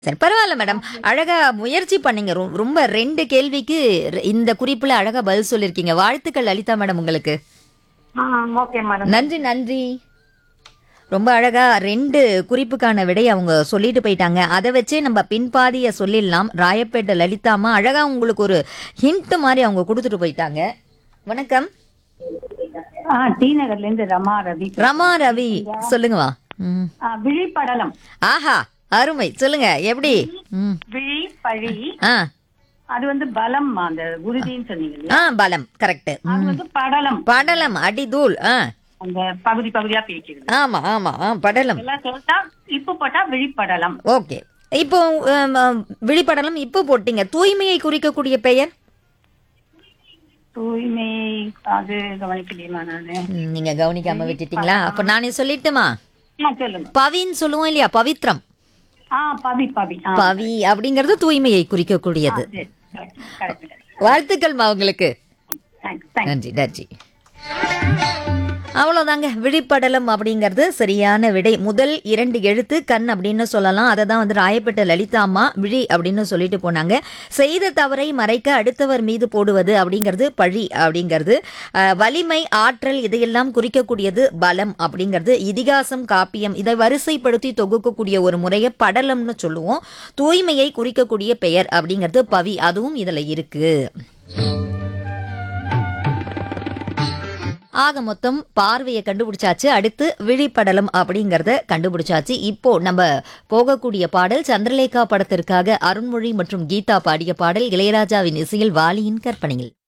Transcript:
சரி பரவாயில்ல மேடம் அழகா முயற்சி பண்ணீங்க ரொ- ரொம்ப ரெண்டு கேள்விக்கு ர- இந்த குறிப்புல அழகா பதில் சொல்லிருக்கீங்க வாழ்த்துக்கள் லலிதா மேடம் உங்களுக்கு ஆ ஓகே மேடம் நன்றி நன்றி ரொம்ப அழகா ரெண்டு குறிப்புக்கான விடை அவங்க சொல்லிட்டு போயிட்டாங்க அதை வச்சே நம்ம பின்பாதிய சொல்லிடலாம் ராயப்பேட்டை லலிதாமா அழகா உங்களுக்கு ஒரு ஹிண்ட் மாதிரி அவங்க கொடுத்துட்டு போயிட்டாங்க வணக்கம் ஆ டி நகர்ல இருந்து ரமா ரவி ரமா ரவி சொல்லுங்கவா ம். ஆ, விழிப்படலம் ஆஹா அருமை சொல்லுங்க எப்படி ம் விழி பழி ஆ அது வந்து பலம் அந்த உறுதின்னு சொன்னீங்க இல்லையா? ஆ பலம் கரெக்ட் அது வந்து படலம் படலம் அடிதூள் ஆ அந்த பகுதி பகுதியா பிரிக்கிறது ஆமா ஆமா ஆ படலம் எல்லாம் சொல்லிட்டா இப்ப போட்டா விழிப்படலம் ஓகே இப்போ ஆம், ஆம், விழிப்படலம் இப்போ போட்டீங்க தூய்மையை குறிக்கக்கூடிய பெயர் தூய்மை அது கவனிக்கலையுமா நானு ம், நீங்க கவனிக்காம விட்டுட்டீங்களா அப்ப நானே சொல்லட்டுமா ஆ சொல்லுங்க பவின்னு சொல்லுவோம் இல்லையா பவித்ரம் ஆ பவி பவி ஆ பவி அப்படிங்கிறது தூய்மையை குறிக்கக்கூடியது சரி கரெக்ட் வாழ்த்துக்கள்மா உங்களுக்கு தேங்க்ஸ் தேங்க்ஸ் நன்றி நன்றி அவ்வளோதாங்க விழிப்படலம் அப்படிங்கிறது சரியான விடை முதல் இரண்டு எழுத்து கண் அப்படின்னு சொல்லலாம் அதை தான் வந்து ராயப்பேட்டை லலிதா அம்மா விழி அப்படின்னு சொல்லிட்டு போனாங்க செய்த தவறை மறைக்க அடுத்தவர் மீது போடுவது அப்படிங்கிறது பழி அப்படிங்கிறது அஹ், வலிமை ஆற்றல் இதையெல்லாம் குறிக்கக்கூடியது பலம் அப்படிங்கிறது இதிகாசம் காப்பியம் இதை வரிசைப்படுத்தி தொகுக்கக்கூடிய ஒரு முறையை படலம்னு சொல்லுவோம் தூய்மையை குறிக்கக்கூடிய பெயர் அப்படிங்கிறது பவி அதுவும் இதில் இருக்கு ஆக மொத்தம் பார்வையை கண்டுபிடிச்சாச்சு அடுத்து விழிப்படலம் அப்படிங்கறத கண்டுபிடிச்சாச்சு இப்போ நம்ம போகக்கூடிய பாடல் சந்திரலேகா படத்திற்காக அருண்மொழி மற்றும் கீதா பாடிய பாடல் இளையராஜாவின் இசையில் வாலியின் கற்பனையில்